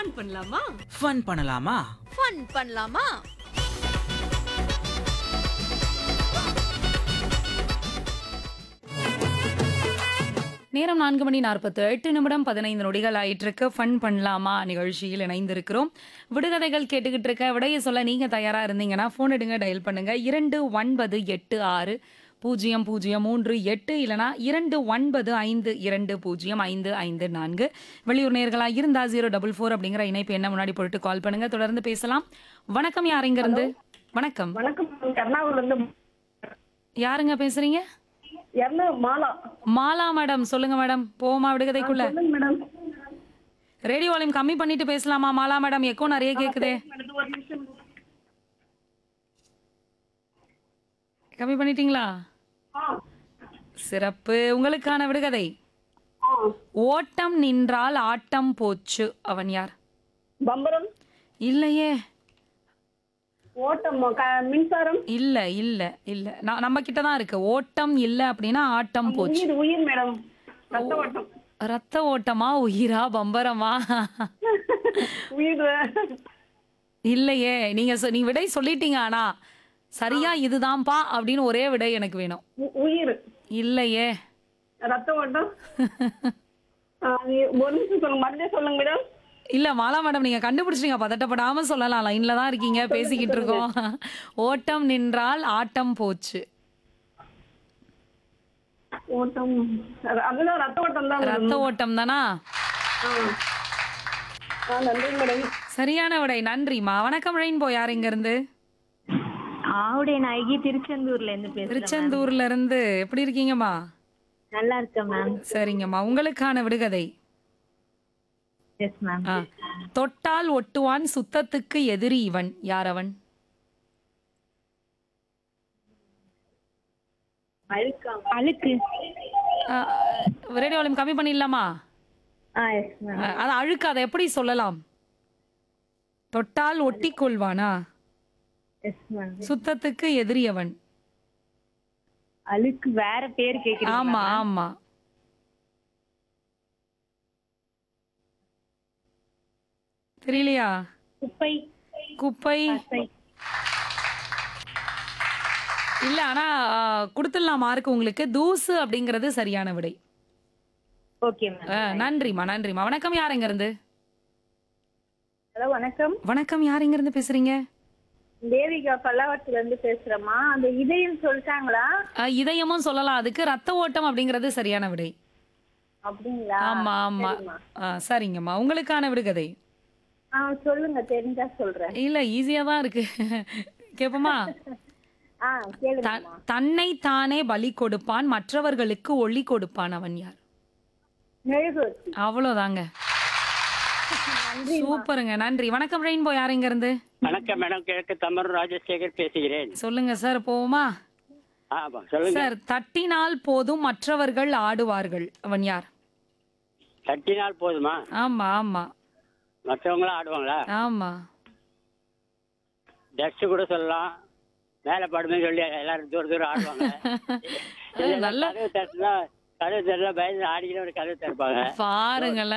Fun பண்ணலாமா fun பண்ணலாமா fun பண்ணலாமா நேரம் நான்கு மணி நாற்பத்து எட்டு நிமிடம் பதினைந்து நொடிகள் ஆயிட்டிருக்கு ஃபன் பண்ணலாமா நிகழ்ச்சியில் இணைந்திருக்கிறோம் விடுகதைகள் கேட்டுக்கிட்டு இருக்க விடையை சொல்ல நீங்க தயாரா இருந்தீங்கன்னா ஃபோன் எடுங்க டயல் பண்ணுங்க இரண்டு ஒன்பது எட்டு ஆறு பூஜ்ஜியம் பூஜ்ஜியம் மூன்று எட்டு இல்லனா இரண்டு ஒன்பது ஐந்து இரண்டு பூஜ்ஜியம் ஐந்து ஐந்து நான்கு வெளியூர் நேர்களா இருந்தா ஜீரோ டபுள் ஃபோர் அப்படிங்கிற இணைப்பு என்ன முன்னாடி போட்டு கால் பண்ணுங்க தொடர்ந்து பேசலாம் வணக்கம் யார் இங்க இருந்து வணக்கம் வணக்கம் எர்ணாகுளம்ல இருந்து யாருங்க பேசுறீங்க எர்ணா மாலா மாலா மேடம் சொல்லுங்க மேடம் போமா விடுகதைக்குள்ள சொல்லுங்க மேடம் ரேடியோ வால்யூம் கம்மி பண்ணிட்டு பேசலாமா மாலா மேடம் எக்கோ நிறைய கேக்குதே மேடம் ஒரு நிமிஷம் கம்மி பண்ணிட்டீங்களா ஆ சிறப்பு உங்களுக்கான விடுகதை ஆ ஓட்டம் நின்றால் ஆட்டம் போச்சு அவன் யார் பம்பரம் இல்லையே ஓட்டம் க- மின்சாரம் இல்ல இல்ல இல்ல நான் நம்ம கிட்ட தான் இருக்கு ஓட்டம் இல்ல அப்படின்னா ஆட்டம் போச்சு உயிர் உயிர் மேடம் ரத்த ஓட்டம் ரத்த ஓட்டமா உயிரா பம்பரமா உயிர் இல்லையே நீங்க சொ- நீ விடை சொல்லிட்டீங்க ஆனா சரியா இதுதான்ப்பா அப்படின்னு ஒரே விடை எனக்கு வேணும் உ- உயிர் இல்லையே ரத்த ஓட்டம் ஆ, நீ- ஒரு நிமிஷம் சொல்லுங்க மறுபடியும் சொல்லுங்க மேடம் இல்ல மாலா மேடம் நீங்க கண்டுபிடிச்சிட்டீங்க பதட்டப்படாம சொல்லலாம் லைன்ல தான் இருக்கீங்க பேசிக்கிட்டு இருக்கோம் ஓட்டம் நின்றால் ஆட்டம் போச்சு ஓட்டம் அது- அதுதான் ரத்த ஓட்டம் தான் ரத்த ஓட்டம் தானா ஆ நன்றி மேடம் சரியான விடை நன்றிமா வணக்கம் ரெயின்போ யார் இங்க இருந்து ஆவுடைய நாயகி திருச்செந்தூர்ல இருந்து பேசுறேன் திருச்செந்தூர்ல இருந்து எப்படி இருக்கீங்கம்மா நல்லா இருக்கேன் மேம் சரிங்கம்மா உங்களுக்கான விடுகதை எஸ் மேம் ஆ. தொட்டால் ஒட்டுவான் சுத்தத்துக்கு எதிரி இவன் யார் அவன் அழுக்கு ரேடியோ வால்யூம் கம்மி பண்ணிடலாமா ஆ எஸ் மேம் ஆ, அது அழுக்கு அதை எப்படி சொல்லலாம் தொட்டால் ஒட்டி கொள்வானா எஸ் மேம் சுத்தத்துக்கு எதிரியவன் அழுக்கு வேற பேர் கேக்குறீங்க ஆமா ஆமா தெரியலையா குப்பை குப்பை பசை. இல்ல ஆனா ஆ, கொடுத்துடலாம் மார்க் உங்களுக்கு தூசு அப்படிங்கிறது சரியான விடை ஓகே மேம் ஆ, நன்றிம்மா நன்றிம்மா வணக்கம் யார் இங்க இருந்து ஹலோ வணக்கம் வணக்கம் யார் இங்க இருந்து பேசுறீங்க தேவிகா பல்லாவரத்துல இருந்து பேசுறேம்மா அந்த இதயம் சொல்லிட்டாங்களா ஆ, இதயமும் சொல்லலாம் அதுக்கு ரத்த ஓட்டம் அப்படிங்கிறது சரியான விடை அப்படிங்களா ஆமா ஆமா ஆ, சரிங்கம்மா உங்களுக்கான விடுகதை ஆ சொல்லுங்க தெரிஞ்சா சொல்றேன் இல்ல ஈஸியா தான் இருக்கு கேப்போமா ஆ கேளுங்க த- தன்னை தானே பலி கொடுப்பான் மற்றவர்களுக்கு ஒளி கொடுப்பான் அவன் யார் மெழுகுவர்த்தி அவ்வளவுதாங்க சூப்பருங்க நன்றி வணக்கம் ரெயின்போ யார் இங்க இருந்து வணக்கம் மேடம் கிழக்கு தமர் ராஜசேகர் பேசுகிறேன் சொல்லுங்க சார் போவோமா ஆமா சொல்லுங்க சார் தட்டினால் போதும் மற்றவர்கள் ஆடுவார்கள் அவன் யார் தட்டினால் போதுமா ஆமா ஆமா மற்றவங்களும் ஆடுவாங்களா ஆமா டஸ்ட் கூட சொல்லலாம் மேல படுமே சொல்லி எல்லாரும் தூரம் தூரம் ஆடுவாங்க நல்ல கதவு தட்டுனா கதவு தட்டுனா பயந்து ஆடிக்கிட்டு ஒரு கதவு திறப்பாங்க பாருங்களேன்